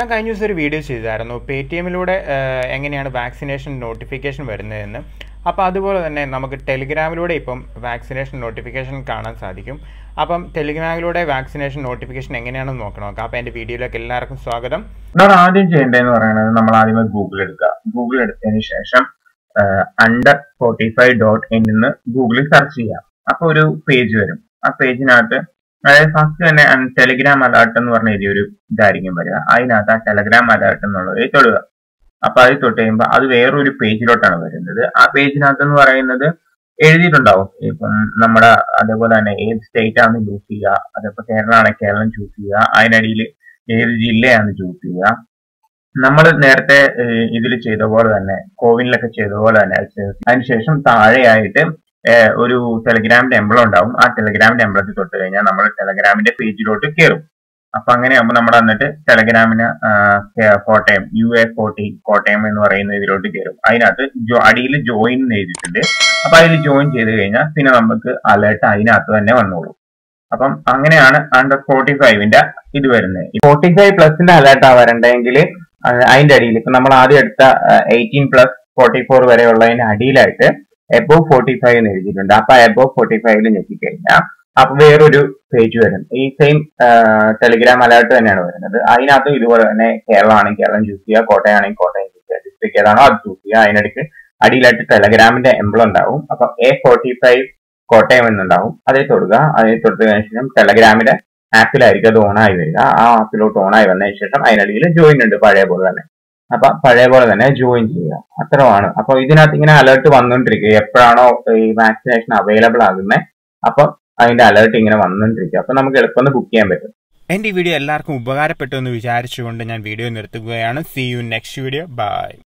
ഞാൻ കഴിഞ്ഞ ദിവസം ഒരു വീഡിയോ ചെയ്തായിരുന്നു പേ ടി എമ്മിലൂടെ എങ്ങനെയാണ് വാക്സിനേഷൻ നോട്ടിഫിക്കേഷൻ വരുന്നതെന്ന് അപ്പോൾ അതുപോലെ തന്നെ നമുക്ക് ടെലിഗ്രാമിലൂടെ ഇപ്പം വാക്സിനേഷൻ നോട്ടിഫിക്കേഷൻ കാണാൻ സാധിക്കും അപ്പം ടെലിഗ്രാമിലൂടെ വാക്സിനേഷൻ നോട്ടിഫിക്കേഷൻ എങ്ങനെയാണെന്ന് നോക്കണം നോക്കാം അപ്പോൾ എൻ്റെ വീഡിയോയിലേക്ക് എല്ലാവർക്കും സ്വാഗതം നമ്മൾ ആദ്യം ചെയ്യേണ്ടതെന്ന് പറയുന്നത് നമ്മൾ ആദ്യമേ ഗൂഗിൾ എടുക്കുക ഗൂഗിൾ എടുത്തതിന് ശേഷം under forty five dot in എന്ന് ഗൂഗിളിൽ സെർച്ച് ചെയ്യാം അപ്പൊ ഒരു പേജ് വരും ആ പേജിനകത്ത് അതായത് ഫസ്റ്റ് തന്നെ ടെലിഗ്രാം അലേർട്ട് എന്ന് പറഞ്ഞ ഒരു ഇതായിരിക്കും വരിക അതിനകത്ത് ആ ടെലിഗ്രാം അലേർട്ട് എന്നുള്ളത് തൊടുക അപ്പൊ അത് തൊട്ട് കഴിയുമ്പോൾ അത് വേറൊരു പേജിലോട്ടാണ് വരുന്നത് ആ പേജിനകത്ത് എന്ന് പറയുന്നത് എഴുതിയിട്ടുണ്ടാവും ഇപ്പം നമ്മുടെ അതേപോലെ തന്നെ ഏത് സ്റ്റേറ്റ് ആണ് ചൂസ് ചെയ്യുക അതേപോലെ കേരള ആണെങ്കിൽ കേരളം ചൂസ് ചെയ്യുക അതിനടിയിൽ ഏത് ജില്ലയാണ് ചൂസ് ചെയ്യുക നമ്മൾ നേരത്തെ ഇതിൽ ചെയ്ത പോലെ തന്നെ കോവിനിലൊക്കെ ചെയ്ത പോലെ തന്നെ അതിനുശേഷം താഴെയായിട്ട് ഒരു ടെലഗ്രാമിന്റെ എംബ്ലം ഉണ്ടാവും ആ ടെലഗ്രാമിന്റെ എംബ്ലത്തിൽ തൊട്ട് കഴിഞ്ഞാൽ നമ്മൾ ടെലഗ്രാമിന്റെ പേജിലോട്ട് കയറും അപ്പൊ അങ്ങനെയാകുമ്പോൾ നമ്മൾ എന്നിട്ട് ടെലഗ്രാമിന് Kottayam U A forty Kottayam എന്ന് പറയുന്ന ഇതിലോട്ട് കയറും അതിനകത്ത് അടിയിൽ ജോയിൻ എന്ന് എഴുതിയിട്ടുണ്ട് അപ്പൊ അതിൽ ജോയിൻ ചെയ്ത് കഴിഞ്ഞാൽ പിന്നെ നമുക്ക് അലേർട്ട് അതിനകത്ത് തന്നെ വന്നോളൂ അപ്പം അങ്ങനെയാണ് അണ്ടർ ഫോർട്ടി ഫൈവിന്റെ ഇത് വരുന്നത് ഫോർട്ടി ഫൈവ് പ്ലസിന്റെ അലേർട്ടാ വരണ്ടെങ്കിൽ അതിന്റെ അടിയിൽ ഇപ്പൊ നമ്മൾ ആദ്യം എടുത്ത എയ്റ്റീൻ പ്ലസ് ഫോർട്ടി ഫോർ വരെയുള്ളതിന്റെ അടിയിലായിട്ട് എബോവ് ഫോർട്ടി ഫൈവ് എന്ന് എഴുതിയിട്ടുണ്ട് അപ്പൊ എബോവ് ഫോർട്ടി ഫൈവിൽ ഞെക്കിക്കഴിഞ്ഞാൽ അപ്പൊ വേറൊരു പേജ് വരും ഈ സെയിം ടെലിഗ്രാം അലേർട്ട് തന്നെയാണ് വരുന്നത് അതിനകത്ത് ഇതുപോലെ തന്നെ കേരളം ആണെങ്കിൽ കേരളം ചൂസ് ചെയ്യുക കോട്ടയം ആണെങ്കിൽ കോട്ടയം ചൂസ് ചെയ്യുക ഡിസ്ട്രിക്ട് ഏതാണോ അത് ചൂസ് ചെയ്യുക അതിനിടയ്ക്ക് അടിയിലായിട്ട് ടെലഗ്രാമിന്റെ എംബ്ലം ഉണ്ടാവും അപ്പൊ എ ഫോർട്ടി ഫൈവ് കോട്ടയം എന്നുണ്ടാവും അതേ തൊടുക അതേ തൊട്ടതിന് ശേഷം ടെലഗ്രാമിന്റെ ആപ്പിലായിരിക്കും അത് ഓണായി വരിക ആ ആപ്പിലോട്ട് ഓണായി വന്നതിന് ശേഷം അതിനടിയിൽ ജോയിൻ ഉണ്ട് പഴയ പോലെ തന്നെ അപ്പൊ പഴയ പോലെ തന്നെ ജോയിൻ ചെയ്യുക അത്രയാണ് അപ്പൊ ഇതിനകത്ത് ഇങ്ങനെ അലേർട്ട് വന്നുകൊണ്ടിരിക്കുക എപ്പോഴാണോ ഈ വാക്സിനേഷൻ അവൈലബിൾ ആകുന്നത് അപ്പൊ അതിന്റെ അലേർട്ട് ഇങ്ങനെ വന്നുകൊണ്ടിരിക്കുക അപ്പൊ നമുക്ക് എളുപ്പം ബുക്ക് ചെയ്യാൻ പറ്റും എൻ്റെ ഈ വീഡിയോ എല്ലാവർക്കും ഉപകാരപ്പെട്ടു എന്ന് വിചാരിച്ചുകൊണ്ട് ഞാൻ വീഡിയോ നിർത്തുകയാണ് see you next video by